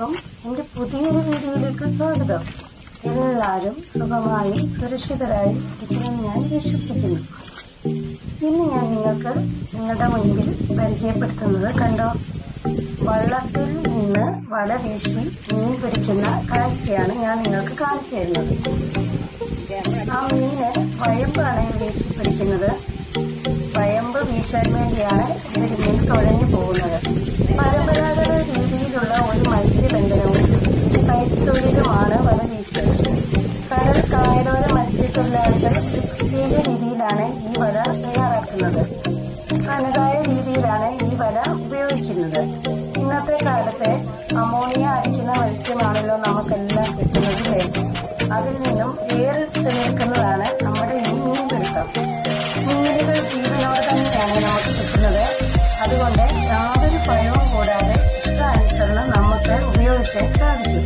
എല്ലാവർക്കും എൻ്റെ പുതിയൊരു വീഡിയോയിലേക്ക് സ്വാഗതം എല്ലാവരും സുഖമായി സുരക്ഷിതരായി ഇരിക്കുമെന്ന് ഞാൻ വിശ്വസിക്കുന്നു ഇന്ന് ഞാൻ നിങ്ങൾക്ക് നിങ്ങളുടെ മുൻപിൽ പരിചയപ്പെടുത്തുന്നത് കണ്ടോ വള്ളത്തിൽ നിന്ന് വല വീശി മീൻ പിടിക്കുന്ന കാഴ്ചയാണ് ഞാൻ നിങ്ങൾക്ക് കാണിച്ചു തരുന്നത് ആ മീന് വയമ്പാണ് വീശി പിടിക്കുന്നത് വയമ്പ് വീശാൻ വേണ്ടിയാണ് ഇവർ മീൻ തുഴഞ്ഞു പോകുന്നത് പരമ്പരാഗത രീതിയിലുള്ള ഒരു മത്സ്യബന്ധനവും കൈത്തൊഴിലുമാണ് വല വീശൽ കടൽ കായലോര മത്സ്യത്തൊഴിലാളികൾ പ്രത്യേക രീതിയിലാണ് ഈ വല തയ്യാറാക്കുന്നത് തനതായ രീതിയിലാണ് ഈ വല ഉപയോഗിക്കുന്നത് ഇന്നത്തെ കാലത്തെ അമോണിയ അടിക്കുന്ന മത്സ്യമാണല്ലോ നമുക്കെല്ലാം കിട്ടുന്നത് അതിൽ നിന്നും വേറിട്ട് നിൽക്കുന്നതാണ് നമ്മുടെ ഈ മീൻ പിടുത്തം മീനുകൾ ജീവനോടെ തന്നെയാണ് നമുക്ക് കിട്ടുന്നത് അതുകൊണ്ട് യാതൊരു ഭയവും കൂടാതെ ഇഷ്ടാനുസരണം നമുക്ക് ഉപയോഗിക്കാൻ സാധിക്കും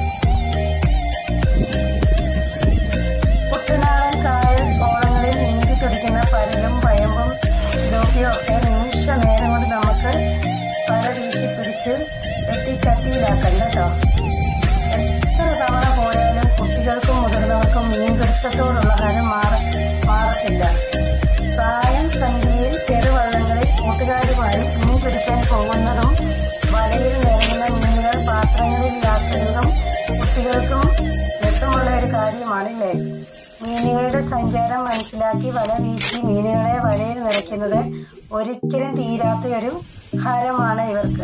കുട്ടനാടൻ കായൽ കോളങ്ങളിൽ നീന്തി തുടിക്കുന്ന പരലും പയമ്പും ലോക്കിയും ഒക്കെ നിമിഷ നേരം കൊണ്ട് നമുക്ക് പല വീശി പിടിച്ച് വെട്ടി ചട്ടിയിലാക്കാം കേട്ടോ എത്ര തവണ പോയാലും കുട്ടികൾക്കും മുതിർന്നവർക്കും മീൻ പിടുത്തത്തോടുള്ള ഹരം മാറ മാറത്തില്ല പ്രായം സന്ധ്യയിൽ ചെറുവള്ളങ്ങളിൽ കൂട്ടുകാരുമായി മീൻ പിടിക്കാൻ പോകുന്നതും വലയിൽ നിറങ്ങുന്ന മീനുകൾ പാത്രങ്ങളിലാക്കുന്നതും കുട്ടികൾക്കും രസമുള്ള ഒരു കാര്യമാണല്ലേ മീനുകളുടെ സഞ്ചാരം മനസ്സിലാക്കി വല വീശി മീനുകളെ വലയിൽ നിറയ്ക്കുന്നത് ഒരിക്കലും തീരാത്ത ഒരു ഹരമാണ് ഇവർക്ക്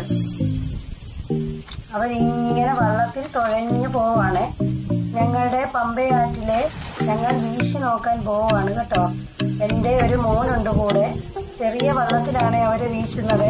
അവരിങ്ങനെ വള്ളത്തിൽ തുഴഞ്ഞു പോവാണ് ഞങ്ങളുടെ പമ്പയാറ്റിലെ ഞങ്ങൾ വീശി നോക്കാൻ പോവാണ് കേട്ടോ എൻ്റെ ഒരു മോനുണ്ട് കൂടെ ചെറിയ വള്ളത്തിലാണ് അവര് വീശുന്നത്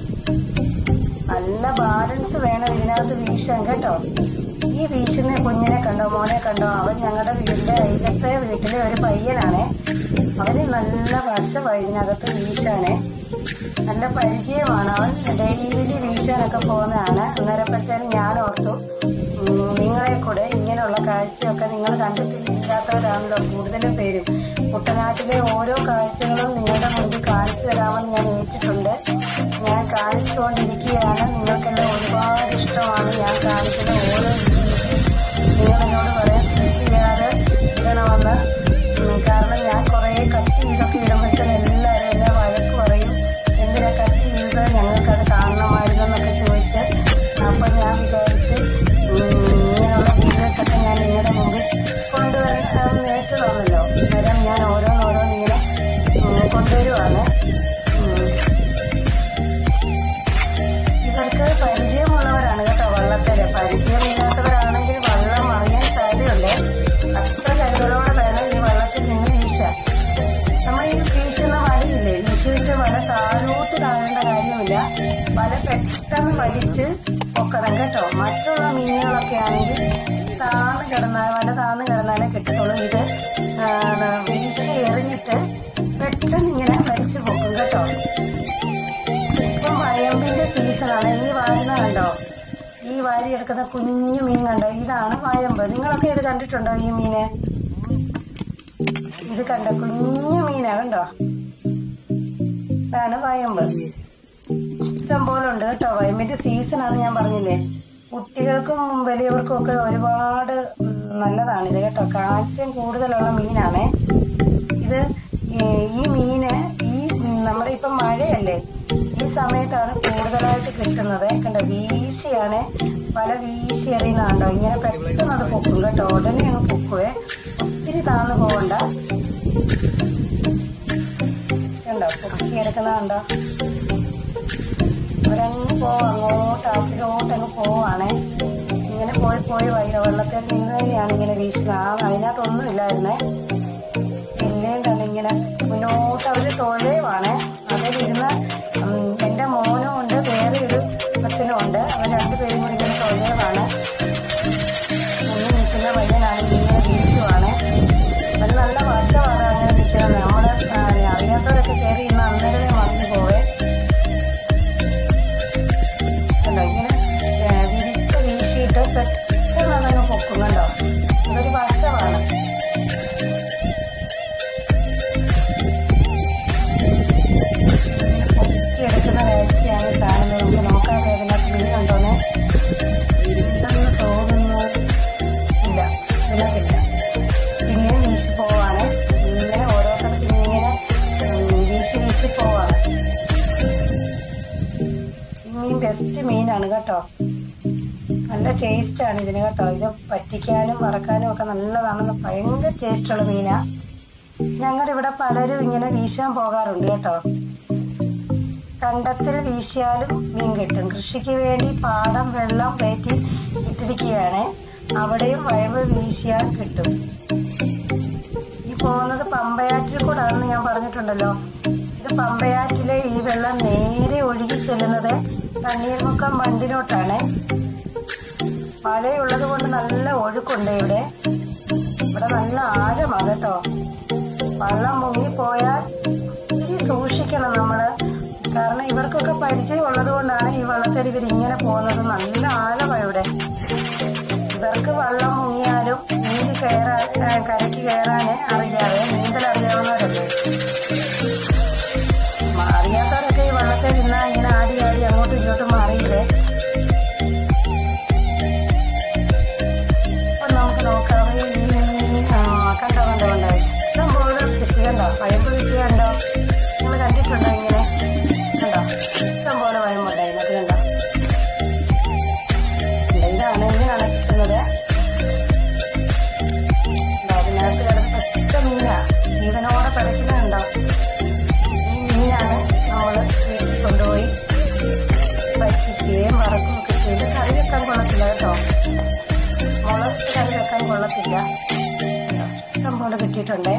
നല്ല ബാലൻസ് വേണം ഇതിനകത്ത് വീശാൻ കേട്ടോ ഈ വീശുന്ന കുഞ്ഞിനെ കണ്ടോ മോനെ കണ്ടോ അവൻ ഞങ്ങളുടെ വീടിന്റെ അയലത്തെ വീട്ടിലെ ഒരു പയ്യനാണ് അവന് നല്ല വശമാണ് ഇതിനകത്ത് വീശാനേ നല്ല പരിചയമാണ് അവൻ ഡെയിലി വീശാനൊക്കെ പോകുന്നതാണ് അന്നേരപ്പോഴത്തേനും ഞാൻ ഓർത്തു ഉം, നിങ്ങളെ കൂടെ ഇങ്ങനെയുള്ള കാഴ്ചയൊക്കെ നിങ്ങൾ കണ്ടിട്ടില്ലാത്തവരാണല്ലോ കൂടുതലും പേരും കുട്ടനാട്ടിലെ ഓരോ കാഴ്ചകളും നിങ്ങളുടെ മുമ്പിൽ കാണിച്ചു തരാമെന്ന് ഞാൻ ഏറ്റിട്ടുണ്ട് ഞാൻ കാണിച്ചുകൊണ്ടിരിക്കുകയാണ് നിങ്ങൾക്കെല്ലാം ഒരുപാട് ഇഷ്ടമാണ് ഞാൻ കാണിക്കുന്ന ഓരോ വീഡിയോസും നിങ്ങൾ എന്നോട് പറയാൻ ചെയ്യാതെ ഇടണമെന്ന് ഉം, കാരണം ഞാൻ കുറേ കട്ട് ചെയ്തൊക്കെ ഇടുമ്പോഴത്തേന് എല്ലാവരും എന്നെ വഴക്ക് പറയും എന്തിനാ കട്ട് ചെയ്ത് ഞങ്ങൾക്കത് കാണണമായിരുന്നെന്നൊക്കെ ചോദിച്ച് അപ്പം ഞാൻ വിചാരിച്ച് ഉം, ഇങ്ങനെയുള്ള വീഡിയോസൊക്കെ ഞാൻ നിങ്ങളുടെ മുമ്പിൽ കൊണ്ടുവരാൻ നേരിട്ടതാണല്ലോ അന്നേരം ഞാൻ ഓരോന്നോരോന്ന് ഇങ്ങനെ ഉം, കൊണ്ടുവരുവാണ് ഉം. ഇവർക്ക് പരിചയമുള്ളവരാണ് കേട്ടോ വള്ളത്തില് പരിചയമില്ലാത്തവരാണെങ്കിൽ വള്ളം അറിയാൻ സാധ്യതയുണ്ട് അത്ര കരുതലോടെ വേണം ഈ വള്ളത്തിൽ നിന്ന് വീശാൻ നമ്മൾ ഈ വീശുന്ന വലയില്ലേ വീശിയിട്ട് വല താഴോട്ട് താഴേണ്ട കാര്യമില്ല വല പെട്ടെന്ന് വലിച്ച് പൊക്കണം കേട്ടോ മറ്റുള്ള മീനുകളൊക്കെ ആണെങ്കിൽ താന്ന് കിടന്നാൽ വല താന്ന് കിടന്നാലേ കിട്ടത്തുള്ളൂ ഇത് ആ, വീശി എറിഞ്ഞിട്ട് പെട്ടെന്ന് ഇങ്ങനെ വലിച്ചു പൊക്കും കേട്ടോ ഇപ്പം വയമ്പിന്റെ സീസണാണ് ഈ വാരുന്ന കണ്ടോ ഈ വാരി എടുക്കുന്ന കുഞ്ഞു മീൻ കണ്ടോ ഇതാണ് വയമ്പ് നിങ്ങളൊക്കെ ഇത് കണ്ടിട്ടുണ്ടോ ഈ മീനെ ഇത് കണ്ടോ കുഞ്ഞു മീനാ കണ്ടോ ഇതാണ് വയമ്പ് ഇഷ്ടം പോലെ ഉണ്ട് കേട്ടോ വയമ്പിന്റെ സീസണാണ് ഞാൻ പറഞ്ഞില്ലേ കുട്ടികൾക്കും വലിയവർക്കും ഒക്കെ ഒരുപാട് ഉം, നല്ലതാണ് ഇത് കേട്ടോ കാൽസ്യം കൂടുതലുള്ള മീനാണേ ഇത് ഈ- ഈ മീന് ഈ ഉം, നമ്മുടെ ഇപ്പൊ മഴയല്ലേ ഈ സമയത്താണ് കൂടുതലായിട്ട് കിട്ടുന്നത് കണ്ടോ വീശിയാണ് പല വീശി എറിയുന്നതാണ്ടോ ഇങ്ങനെ പെട്ടെന്ന് അത് പൊക്കും കേട്ടോ ഉടനെ അങ്ങ് പൊക്കുവേ ഒത്തിരി താന്ന് പോകണ്ട കണ്ടോ പൊക്കി എടുക്കുന്നതുണ്ടോ അവരങ്ങ് പോവും അങ്ങോട്ട് ആറ്റിലോട്ട് അങ്ങ് പോവാണേ ഇങ്ങനെ പോയി പോയി വൈകി വെള്ളത്തിൽ നിന്ന് തന്നെയാണ് ഇങ്ങനെ വീശുന്നത് ആ അതിനകത്തൊന്നും ഇല്ലായിരുന്നേ പിന്നെയും തന്നെ ഇങ്ങനെ മുന്നോട്ട് അവര് തൊഴയുവാണ് അതിലിരുന്ന് ഉം, എന്റെ മോനും ഉണ്ട് വേറെ ഒരു അച്ഛനും ഉണ്ട് അവർ രണ്ടുപേരും കൂടി ഇങ്ങനെ തൊഴയുവാണ് മുന്നിൽ നിൽക്കുന്ന പയ്യനാണെങ്കിൽ ഇങ്ങനെ വീശുവാണ് അത് നല്ല വശമാണ് അങ്ങനെ നിൽക്കുന്നത് നമ്മള് ആ, അറിയാത്തവരൊക്കെ കയറി ഇന്ന് അന്നേരമേ മറിഞ്ഞു പോവേ കണ്ടോ ഇങ്ങനെ ഏ, വിരിച്ച് വീശിയിട്ട് പെട്ടെന്ന് അതങ്ങ് പൊക്കും കണ്ടോ അതൊരു വശമാണ് പൊക്കിയെടുക്കുന്ന കാഴ്ചയാണ് കാണുന്നത് നമുക്ക് നോക്കാൻ വേദന മീൻ കണ്ടോന്നെ മീനാണ് കേട്ടോ നല്ല ടേസ്റ്റ് ആണ് ഇതിന് കേട്ടോ ഇത് പറ്റിക്കാനും വറക്കാനും ഒക്കെ നല്ലതാണെന്ന് ഭയങ്കര ടേസ്റ്റുള്ള മീനാ ഞങ്ങളുടെ ഇവിടെ പലരും ഇങ്ങനെ വീശാൻ പോകാറുണ്ട് കേട്ടോ കണ്ടത്തിൽ വീശിയാലും മീൻ കിട്ടും കൃഷിക്ക് വേണ്ടി പാടം വെള്ളം കയറ്റി ഇട്ടിരിക്കുകയാണ് അവിടെയും വയവ് വീശിയാൽ കിട്ടും ഈ പോകുന്നത് പമ്പയാറ്റിൽ കൂടാണെന്ന് ഞാൻ പറഞ്ഞിട്ടുണ്ടല്ലോ ഇത് പമ്പയാറ്റിലെ ഈ വെള്ളം നേരെ ഒഴുകി ചെല്ലുന്നത് തണ്ണീർമുക്കം ബണ്ടിലോട്ടാണ് മഴയുള്ളത് കൊണ്ട് നല്ല ഒഴുക്കുണ്ട് ഇവിടെ ഇവിടെ നല്ല ആഴമാണ് കേട്ടോ വെള്ളം മുങ്ങിപ്പോയാൽ ഇത്തിരി സൂക്ഷിക്കണം നമ്മള് കാരണം ഇവർക്കൊക്കെ പരിചയം ഉള്ളത് കൊണ്ടാണ് ഈ വെള്ളത്തിൽ ഇവർ ഇങ്ങനെ പോകുന്നത് നല്ല ആഴമാണ് ഇവിടെ ഇവർക്ക് വെള്ളം മുങ്ങിയാലും നീന്തി കയറാൻ ആ, കരയ്ക്ക് കയറാന് അറിയാതെ നീന്തൽ അറിയാവുന്നവരല്ലേ മ- അറിയാത്തവരൊക്കെ ഈ വെള്ളത്തിൽ നിന്നാ ഇങ്ങനെ ആടി ആടി അങ്ങോട്ടും ഇങ്ങോട്ടും മാറിയില്ലേ അപ്പൊ നമുക്ക് നോക്കാം ഈ ആ, കണ്ടോ കണ്ടോ കണ്ടോ ഇഷ്ടംപോലെ കിട്ടി കണ്ടോ വയമ്പ് കിട്ടി കണ്ടോ നിങ്ങൾ കണ്ടിട്ടുണ്ടോ ഇങ്ങനെ കണ്ടോ ഇഷ്ടംപോലെ വയമ്പുണ്ടായിരുന്നു അത് കണ്ടോ ഇല്ല, ഇതാണ് ഇങ്ങനെയാണ് കിട്ടുന്നത് കണ്ടോ, അതിനകത്ത് കിടന്ന് ഒറ്റ മീനാ ജീവനോടെ പിടയ്ക്കുന്നുണ്ടോ ഈ മീനാണ് നമ്മൾ വീട്ടിൽ കൊണ്ടുപോയി പറ്റിക്കുകയും വറക്കുകയൊക്കെ ചെയ്ത് കറി വെക്കാൻ കൊള്ളത്തില്ല കേട്ടോ മുളക് കറി വെക്കാൻ കൊള്ളത്തില്ല കണ്ടോ, ഇഷ്ടം പോലെ കിട്ടിയിട്ടുണ്ടേ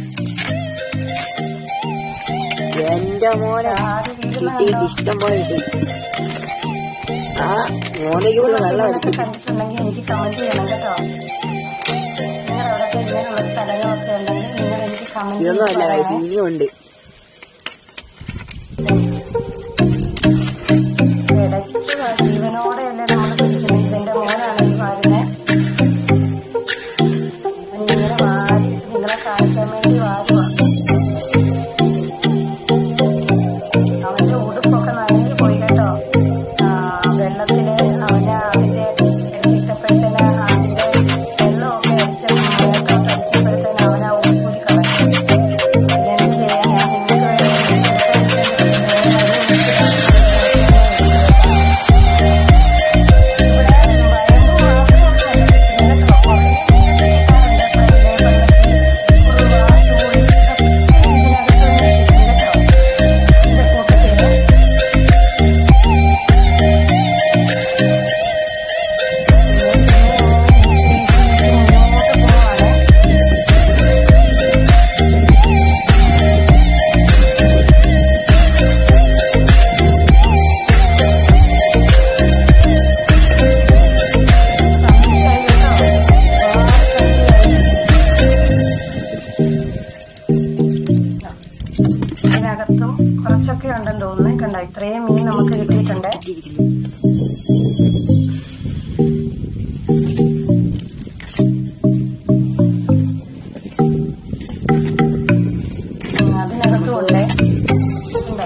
എന്റെ മോനെ ചാടി വീഴുന്ന കിട്ടി കണ്ടോ ഇഷ്ടം പോലെ കിട്ടി ആ മോനേക്ക് ഇവിടെ വെള്ളം നിങ്ങളൊക്കെ അടിച്ചു കണ്ടിട്ടുണ്ടെങ്കിൽ എനിക്ക് കമന്റ് ചെയ്യണം കേട്ടോ നിങ്ങൾ അവിടെയൊക്കെ ഇങ്ങനെയുള്ള സ്ഥലങ്ങളൊക്കെ ഉണ്ടെങ്കിൽ നിങ്ങൾ എനിക്ക് കമന്റ് ഇതൊന്നും അല്ല ചെയ്ത് കഴിച്ചു ഇനിയും ഉണ്ട് ഇടയ്ക്ക് ജീവനോടെയല്ലേ നമ്മൾ പിടിക്കുന്നത് ഇതെന്റെ മോനാണ് ഈ വാരുന്നത് ഇങ്ങനെ വാരി നിങ്ങളെ കാണിക്കാൻ വേണ്ടി വാരുവാ അവന്റെ ഉടുപ്പൊക്കെ നനഞ്ഞു പോയി കേട്ടോ ആ, വെള്ളത്തില് അവന് അതിന്റെ എടുത്തിട്ടപ്പോഴത്തേന് അതിന്റെ വെള്ളമൊക്കെ അടിച്ച് മേത്തോട്ട് അടിച്ചപ്പോഴത്തേന് അവൻ ആ ഉടുപ്പൂരി കളഞ്ഞു എന്ത് ചെയ്യാൻ ഞാൻ നിങ്ങൾക്ക് ഇതിനകത്തും കുറച്ചൊക്കെ ഉണ്ടെന്ന് തോന്നുന്നു കണ്ടോ ഇത്രയും മീൻ നമുക്ക് കിട്ടിയിട്ടുണ്ട് ഉം, അതിനകത്തും ഉണ്ട് കണ്ടോ?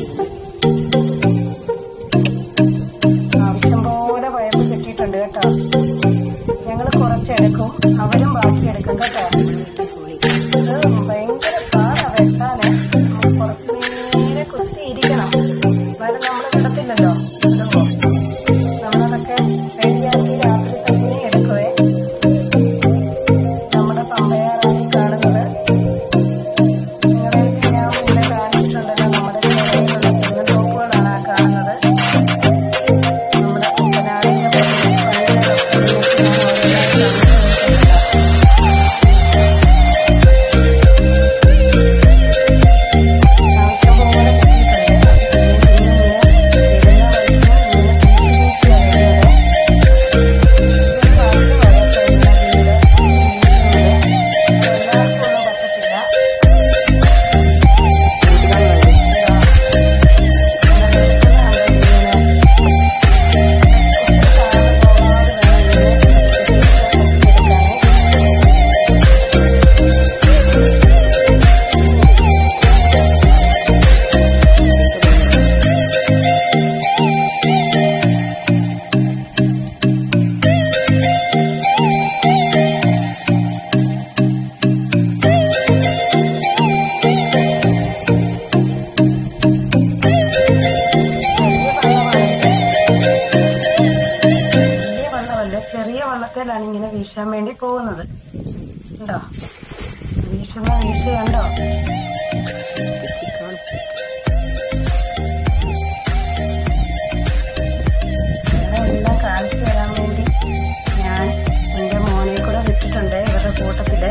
ആവശ്യം പോലെ വയമ്പ് കിട്ടിയിട്ടുണ്ട് കേട്ടോ ഞങ്ങൾ കുറച്ചെടുക്കും അവരും ബാക്കി എടുക്കും കേട്ടോ ഇത് ഭയങ്കര പാടാ വെട്ടാന് നമുക്ക് കുറച്ച് നേരെ കുത്തിയിരിക്കണം എന്നാലും നമ്മൾ വിടത്തില്ലല്ലോ ഇടുമ്പോ നമ്മളതൊക്കെ റെഡിയാക്കി രാത്രി തന്നെ എടുക്കുവേ നമ്മുടെ പമ്പയാറായി കാണുന്നത് നിങ്ങളെ ഞാൻ മുന്നേ കാണിച്ചിട്ടുണ്ടല്ലോ നമ്മുടെ ചെറിയുള്ള തെങ്ങ് തോപ്പുകളാണ് ആ കാണുന്നത് നമ്മുടെ കുട്ടനാടിന്റെ പള്ളിയിലൊക്കെ ഞാൻ ഓരോന്നായി കാണിച്ചു തന്നിട്ടുണ്ടല്ലോ ചെറിയ വള്ളത്തേലാണ് ഇങ്ങനെ വീശാൻ വേണ്ടി പോകുന്നത് ഉണ്ടോ വീശുന്ന വീശയുണ്ടോ കിട്ടിക്കാണും എല്ലാം കാണിച്ചു തരാൻ വേണ്ടി ഞാൻ എൻ്റെ മോനെ കൂടെ വിട്ടിട്ടുണ്ട് ഇവരുടെ കൂട്ടത്തില്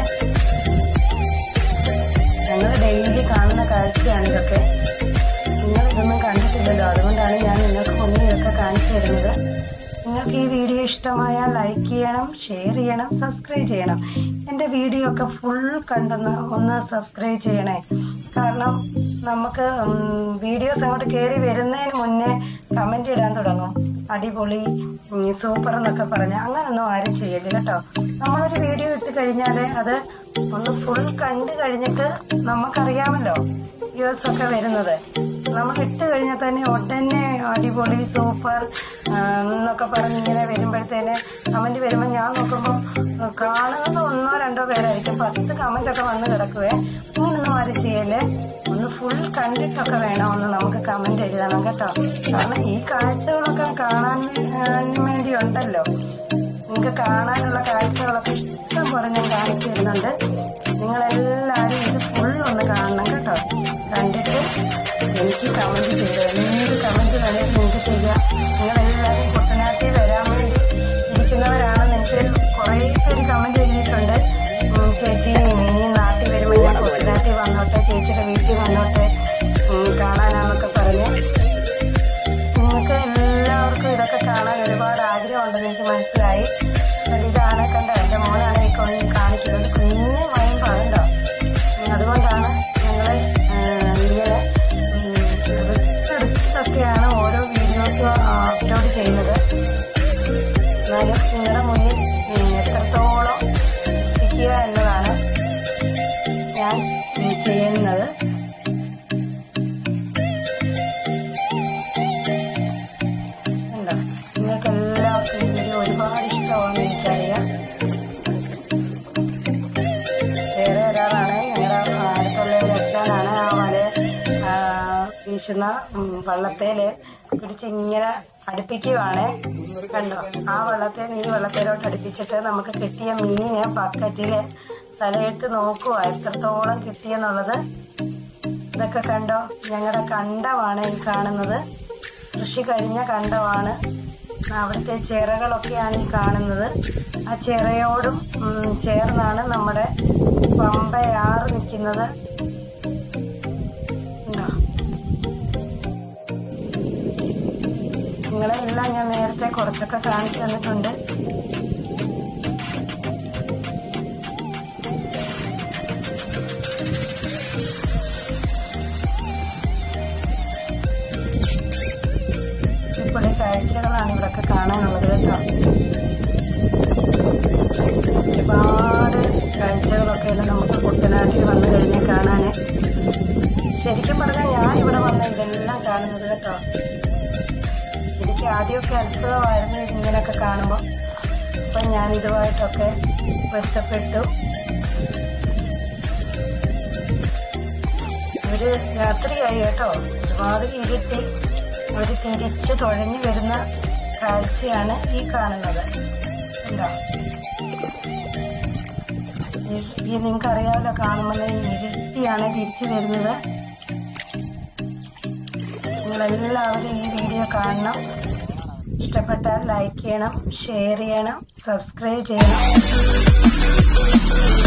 ഞങ്ങൾ ഡെയിലി കാണുന്ന കാഴ്ചയാണ് ഇതൊക്കെ നിങ്ങൾ ഇതൊന്നും കണ്ടിട്ടില്ലല്ലോ അതുകൊണ്ടാണ് ഞാൻ നിങ്ങൾക്ക് മുന്നിൽ ഇതൊക്കെ കാണിച്ചു തരുന്നത് നിങ്ങൾക്ക് ഈ വീഡിയോ ഇഷ്ടമായാൽ ലൈക്ക് ചെയ്യണം ഷെയർ ചെയ്യണം സബ്സ്ക്രൈബ് ചെയ്യണം എൻ്റെ വീഡിയോ ഒക്കെ ഫുൾ കണ്ടെന്ന് ഒന്ന് സബ്സ്ക്രൈബ് ചെയ്യണേ കാരണം നമുക്ക് വീഡിയോസ് അങ്ങോട്ട് കയറി വരുന്നതിന് മുന്നേ കമന്റ് ഇടാൻ തുടങ്ങും അടിപൊളി ഉം, സൂപ്പർ എന്നൊക്കെ പറഞ്ഞ് അങ്ങനൊന്നും ആരും ചെയ്യല്ല കേട്ടോ നമ്മളൊരു വീഡിയോ ഇട്ട് കഴിഞ്ഞാൽ അത് ഒന്ന് ഫുൾ കണ്ടു കഴിഞ്ഞിട്ട് നമുക്കറിയാമല്ലോ വ്യൂസ് ഒക്കെ വരുന്നത് നമ്മൾ ഇട്ട് കഴിഞ്ഞാൽ തന്നെ ഉടനെ അടിപൊളി സൂപ്പർ ആ, എന്നൊക്കെ പറഞ്ഞ് ഇങ്ങനെ വരുമ്പോഴത്തേന് കമന്റ് വരുമ്പോൾ ഞാൻ നോക്കുമ്പോൾ കാണുന്നത് ഒന്നോ രണ്ടോ പേരായിരിക്കും പത്ത് കമന്റ് ഒക്കെ വന്ന് കിടക്കുവേ ഇങ്ങനൊന്നും ആരും ചെയ്യല്ലേ ഒന്ന് ഫുൾ കണ്ടിട്ടൊക്കെ വേണം ഒന്ന് നമുക്ക് കമന്റ് എഴുതണം കേട്ടോ കാരണം ഈ കാഴ്ചകളൊക്കെ കാണാൻ വേ- വേണ്ടി ഉണ്ടല്ലോ നിങ്ങൾക്ക് കാണാനുള്ള കാഴ്ചകളൊക്കെ ഇഷ്ടം പോലെ ഞാൻ കാണിച്ചു തരുന്നുണ്ട് നിങ്ങളെല്ലാവരും ഇത് ഫുൾ ഒന്ന് കാണണം കേട്ടോ കണ്ടിട്ട് എനിക്ക് കമന്റ് ചെയ്ത് എന്ത് കമന്റ് വേണേലും നിങ്ങൾക്ക് ചെയ്യാം നിങ്ങളെല്ലാവരും കുട്ടനാട്ടിൽ വരാൻ വേണ്ടി ഇരിക്കുന്നവരാണെന്ന് എനിക്ക് കുറേ പേര് കമന്റ് എഴുതിയിട്ടുണ്ട് ഉം, ചേച്ചി ഇനി നാട്ടിൽ വരുമ്പോൾ ഞാൻ കുട്ടനാട്ടിൽ വന്നോട്ടെ ചേച്ചിയുടെ വീട്ടിൽ വന്നോട്ടെ ഉം, കാണാനാന്നൊക്കെ പറഞ്ഞ് നിങ്ങൾക്ക് എല്ലാവർക്കും ഇതൊക്കെ കാണാൻ ഒരുപാട് ആഗ്രഹമുണ്ടെന്ന് എനിക്ക് മനസ്സിലായി അതുകൊണ്ട് ഇതാണ് കണ്ട എന്റെ മോനാണ് ഈ കൊ- കാണിക്കുന്നത് കുഞ്ഞു വയമ്പാണ് കേട്ടോ ഉം, അതുകൊണ്ടാണ് ഞങ്ങൾ ഇങ്ങനെ ഉം, എടുത്തെടുത്തൊക്കെയാണ് ഓരോ വീഡിയോസ് അപ്ലോഡ് ചെയ്യുന്നത് എന്നാലും നിങ്ങളുടെ മുന്നിൽ ഉം, എത്രത്തോളം എത്തിക്കുക എന്നതാണ് ഞാൻ ഉം, ചെയ്യുന്നത് ഉണ്ടോ നിങ്ങൾക്ക് എല്ലാവർക്കും ഈ വീഡിയോ ഒരുപാട് ഇഷ്ടമാണെന്ന് എനിക്കറിയാം വേറെ ഒരാളാണ് ഞങ്ങളുടെ അടുത്തുള്ള ഒരു അച്ഛനാണ് ആ വല ആ, വീശുന്ന ഉം, വള്ളത്തേല് പിടിച്ച് ഇങ്ങനെ അടുപ്പിക്കുവാണ് കണ്ടോ ആ വള്ളത്തെ ഈ വള്ളത്തേലോട്ട് അടുപ്പിച്ചിട്ട് നമുക്ക് കിട്ടിയ മീനിനെ ബക്കറ്റില് തലയിട്ട് നോക്കുക എത്രത്തോളം കിട്ടിയെന്നുള്ളത് ഇതൊക്കെ കണ്ടോ ഞങ്ങളുടെ കണ്ടമാണ് ഈ കാണുന്നത് കൃഷി കഴിഞ്ഞ കണ്ടമാണ് അവിടുത്തെ ചിറകളൊക്കെയാണ് ഈ കാണുന്നത് ആ ചിറയോടും ഉം, ചേർന്നാണ് നമ്മുടെ പമ്പയാറ് നിൽക്കുന്നത് ഉണ്ടോ നിങ്ങളെല്ലാം ഞാൻ നേരത്തെ കുറച്ചൊക്കെ കാണിച്ചു തന്നിട്ടുണ്ട് ഇപ്പോൾ കാഴ്ചകളാണ് ഇവിടൊക്കെ കാണാനുള്ളത് കേട്ടോ ഒരുപാട് കാഴ്ചകളൊക്കെയാണ് നമുക്ക് കുട്ടനാട്ടിൽ വന്നു കഴിഞ്ഞാൽ കാണാന് ശരിക്കും പറഞ്ഞാൽ ഞാൻ ഇവിടെ വന്ന ഇതെല്ലാം കാണുന്നത് കേട്ടോ എനിക്ക് ആദ്യമൊക്കെ അത്ഭുതമായിരുന്നു ഇങ്ങനെയൊക്കെ കാണുമ്പോൾ അപ്പൊ ഞാൻ ഇതുമായിട്ടൊക്കെ പൊരുത്തപ്പെട്ടു ഒരു രാത്രിയായി കേട്ടോ ഒരുപാട് ഇരുട്ടി ഒരു തിരിച്ച് തുഴഞ്ഞു വരുന്ന കാഴ്ചയാണ് ഈ കാണുന്നത് ഉണ്ടോ ഈ- ഈ നിങ്ങൾക്ക് അറിയാമല്ലോ കാണുമ്പോൾ ഇരുട്ടിയാണ് തിരിച്ചു വരുന്നത് നിങ്ങളെല്ലാവരും ഈ വീഡിയോ കാണണം ഇഷ്ടപ്പെട്ടാൽ ലൈക്ക് ചെയ്യണം ഷെയർ ചെയ്യണം സബ്സ്ക്രൈബ് ചെയ്യണം